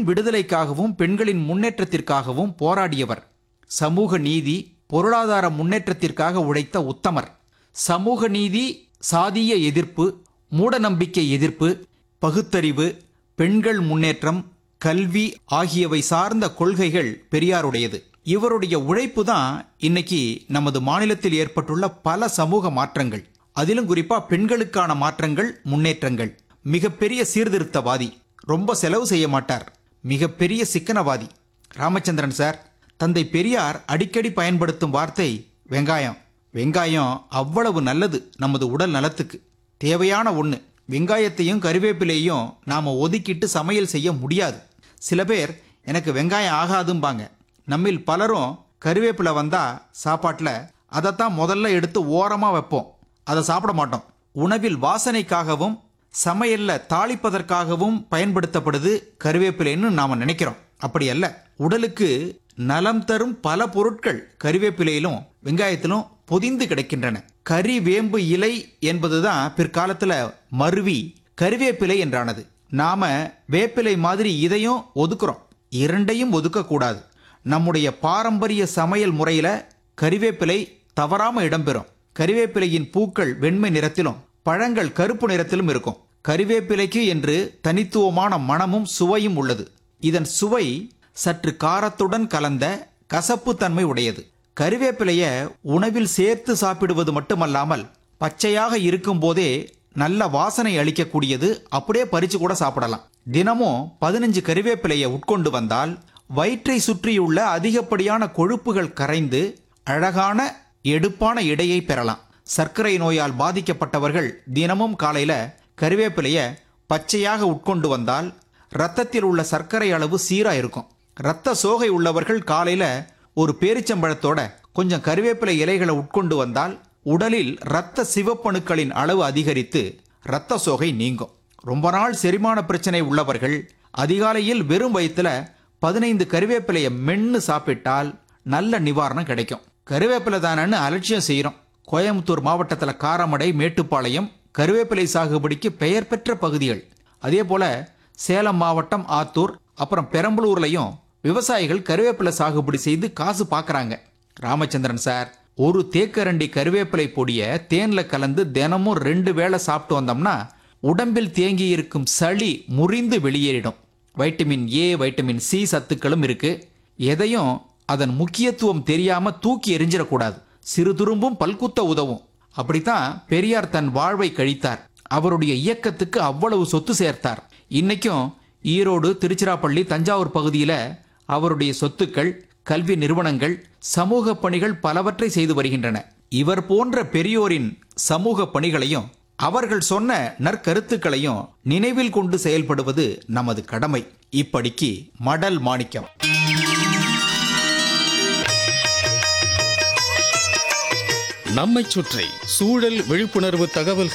பெண் விடுதலைக்காகவும் பெண்களின் முன்னேற்றத்திற்காகவும் போராடியவர் சமூக நீதி பொருளாதார முன்னேற்றத்திற்காக உழைத்த உத்தமர் சமூக நீதி சாதிய எதிர்ப்பு மூடநம்பிக்கை எதிர்ப்பு பகுத்தறிவு பெண்கள் முன்னேற்றம் கல்வி ஆகியவை சார்ந்த கொள்கைகள் பெரியாருடையது இவருடைய உழைப்பு தான் இன்னைக்கு நமது மாநிலத்தில் ஏற்பட்டுள்ள பல சமூக மாற்றங்கள் அதிலும் குறிப்பா பெண்களுக்கான மாற்றங்கள் முன்னேற்றங்கள் மிகப்பெரிய சீர்திருத்தவாதி ரொம்ப செலவு செய்ய மாட்டார் மிகப்பெரிய சிக்கனவாதி ராமச்சந்திரன் சார் தந்தை பெரியார் அடிக்கடி பயன்படுத்தும் வார்த்தை வெங்காயம் வெங்காயம் அவ்வளவு நல்லது நமது உடல் நலத்துக்கு தேவையான ஒன்று வெங்காயத்தையும் கருவேப்பிலையும் நாம ஒதுக்கிட்டு சமையல் செய்ய முடியாது சில பேர் எனக்கு வெங்காயம் ஆகாதும்பாங்க நம்மில் பலரும் கருவேப்பிலை வந்தா சாப்பாட்டில் அதைத்தான் முதல்ல எடுத்து ஓரமாக வைப்போம் அதை சாப்பிட மாட்டோம் உணவில் வாசனைக்காகவும் சமையல்ல தாளிப்பதற்காகவும் பயன்படுத்தப்படுது கருவேப்பிலைன்னு நாம நினைக்கிறோம் அப்படி அல்ல உடலுக்கு நலம் தரும் பல பொருட்கள் கருவேப்பிலையிலும் வெங்காயத்திலும் பொதிந்து கிடக்கின்றன கறி வேம்பு இலை என்பதுதான் பிற்காலத்துல மருவி கருவேப்பிலை என்றானது நாம வேப்பிலை மாதிரி இதையும் ஒதுக்குறோம் இரண்டையும் ஒதுக்க கூடாது நம்முடைய பாரம்பரிய சமையல் முறையில கறிவேப்பிலை தவறாம இடம்பெறும் கறிவேப்பிலையின் பூக்கள் வெண்மை நிறத்திலும் பழங்கள் கருப்பு நிறத்திலும் இருக்கும் கறிவேப்பிலைக்கு என்று தனித்துவமான மணமும் சுவையும் உள்ளது இதன் சுவை சற்று காரத்துடன் கலந்த கசப்பு தன்மை உடையது கறிவேப்பிலைய உணவில் சேர்த்து சாப்பிடுவது மட்டுமல்லாமல் பச்சையாக இருக்கும் போதே நல்ல வாசனை அளிக்கக்கூடியது அப்படியே பறிச்சு கூட சாப்பிடலாம் தினமும் பதினஞ்சு கறிவேப்பிலையை உட்கொண்டு வந்தால் வயிற்றை சுற்றியுள்ள அதிகப்படியான கொழுப்புகள் கரைந்து அழகான எடுப்பான எடையை பெறலாம் சர்க்கரை நோயால் பாதிக்கப்பட்டவர்கள் தினமும் காலையில கறிவேப்பிலைய பச்சையாக உட்கொண்டு வந்தால் ரத்தத்தில் உள்ள சர்க்கரை அளவு சீரா இருக்கும் ரத்த சோகை உள்ளவர்கள் காலையில ஒரு பேரிச்சம்பழத்தோட கொஞ்சம் கறிவேப்பிலை இலைகளை உட்கொண்டு வந்தால் உடலில் இரத்த சிவப்பணுக்களின் அளவு அதிகரித்து இரத்த சோகை நீங்கும் ரொம்ப நாள் செரிமான பிரச்சனை உள்ளவர்கள் அதிகாலையில் வெறும் வயிற்றுல பதினைந்து கறிவேப்பிலையை மென்னு சாப்பிட்டால் நல்ல நிவாரணம் கிடைக்கும் கருவேப்பிலை தானன்னு அலட்சியம் செய்கிறோம் கோயம்புத்தூர் மாவட்டத்தில் காரமடை மேட்டுப்பாளையம் கருவேப்பிலை சாகுபடிக்கு பெயர் பெற்ற பகுதிகள் அதே போல சேலம் மாவட்டம் ஆத்தூர் அப்புறம் பெரம்பலூர்லையும் விவசாயிகள் கருவேப்பிலை சாகுபடி செய்து காசு பார்க்கறாங்க ராமச்சந்திரன் சார் ஒரு தேக்கரண்டி கருவேப்பிலை பொடியை தேன்ல கலந்து தினமும் ரெண்டு வேளை சாப்பிட்டு வந்தோம்னா உடம்பில் தேங்கி இருக்கும் சளி முறிந்து வெளியேறிடும் வைட்டமின் ஏ வைட்டமின் சி சத்துக்களும் இருக்கு எதையும் அதன் முக்கியத்துவம் தெரியாம தூக்கி எறிஞ்சிடக்கூடாது சிறு துரும்பும் பல்குத்த உதவும் அப்படித்தான் பெரியார் தன் வாழ்வை கழித்தார் அவருடைய இயக்கத்துக்கு அவ்வளவு சொத்து சேர்த்தார் இன்னைக்கும் ஈரோடு திருச்சிராப்பள்ளி தஞ்சாவூர் பகுதியில அவருடைய சொத்துக்கள் கல்வி நிறுவனங்கள் சமூக பணிகள் பலவற்றை செய்து வருகின்றன இவர் போன்ற பெரியோரின் சமூக பணிகளையும் அவர்கள் சொன்ன நற்கருத்துக்களையும் நினைவில் கொண்டு செயல்படுவது நமது கடமை இப்படிக்கு மடல் மாணிக்கம் நம்மைச் சுற்றி சூழல் விழிப்புணர்வு தகவல்கள்